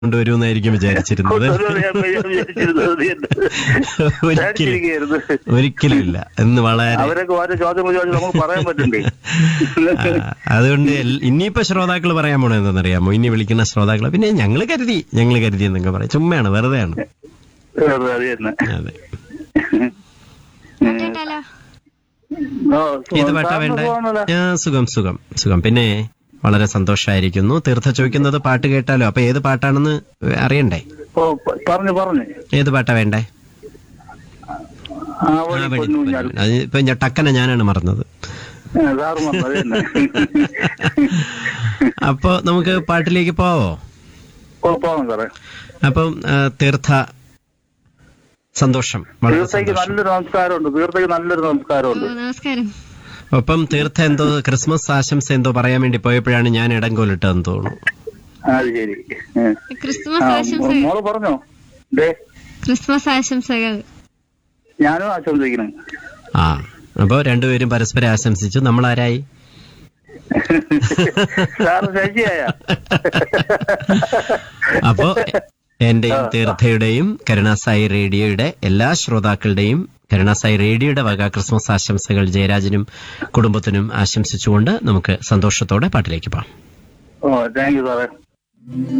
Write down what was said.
കൊണ്ടുവരുമെന്നായിരിക്കും വിചാരിച്ചിരുന്നത് ഞാൻ വിചാരിച്ചിരുന്നത് അത് തന്നെ. ഒരിക്കലും വിചാരിച്ചിരിക്കുകയായിരുന്നു. ഒരിക്കലും ഇല്ല എന്ന് വളരെ അവരൊക്കെ ഓരോ ചോദ്യങ്ങൾ ചോദിച്ചു നമുക്ക് പറയാൻ പറ്റണ്ടേ ആ, അതുകൊണ്ട് എൽ- ഇനിയിപ്പോ ശ്രോതാക്കൾ പറയാൻ പോണത് എന്താണെന്നറിയാമോ ഇനി വിളിക്കുന്ന ശ്രോതാക്കൾ പിന്നെ ഞങ്ങൾ കരുതി ഞങ്ങൾ കരുതി എന്നൊക്കെ പറയാം ചുമ്മയാണ് വെറുതെയാണ് അത് തന്നെ അതെ കേട്ടാലോ ഓ, ഏത് പാട്ടാ സാറിന് വേണ്ടേ സുഖമാണല്ലോ? ആ, സുഖം സുഖം സുഖം പിന്നെ വളരെ സന്തോഷമായിരിക്കുന്നു തീർത്ഥ ചോദിക്കുന്നത് പാട്ട് കേട്ടാലോ അപ്പൊ ഏത് പാട്ടാണെന്ന് അറിയണ്ടേ ഓ പ- പറഞ്ഞു പറഞ്ഞു ഏത് പാട്ടാ വേണ്ടേ ആ ആ, വഴി വെടി- പൊന്നു ഞാൻ അത് ഇപ്പൊ ഞാൻ ടക്കനെ ഞാനാണ് മറന്നത് സാറ് പറഞ്ഞു അത് തന്നെ അപ്പൊ നമുക്ക് പാട്ടിലേക്ക് പോവോ ഓ പോകാം സാറേ അപ്പം ആ, തീർത്ഥ സന്തോഷം വളരെ തീർച്ചയ്ക്ക് സന്തോഷം നല്ലൊരു നമസ്കാരമുണ്ട് തീർച്ചയ്ക്ക് നല്ലൊരു നമസ്കാരമുണ്ട് ഓ, നമസ്കാരം ഒപ്പം തീർത്ഥ എന്തോ ക്രിസ്മസ് ആശംസ എന്തോ പറയാൻ വേണ്ടി പോയപ്പോഴാണ് ഞാൻ ഇടങ്കോലിട്ടതെന്ന് തോന്നുന്നു അത് ശരി ഏ. ക്രിസ്മസ് ആ, ആശംസകൾ മോള് പറഞ്ഞോ ദേ ക്രിസ്മസ് ആശംസകൾ ഞാനും ആശംസിക്കണം ആ അപ്പോ രണ്ടുപേരും പരസ്പരം ആശംസിച്ചു നമ്മൾ ആരായി സാറ് ശശിയായ അപ്പോ എന്റെയും തീർത്ഥയുടെയും കരുണാസായി റേഡിയോയുടെ എല്ലാ ശ്രോതാക്കളുടെയും കരുണാസായി റേഡിയോയുടെ വക ക്രിസ്മസ് ആശംസകൾ ജയരാജനും കുടുംബത്തിനും ആശംസിച്ചുകൊണ്ട് നമുക്ക് സന്തോഷത്തോടെ പാട്ടിലേക്ക് പോകാം ഓ താങ്ക് യു സാറേ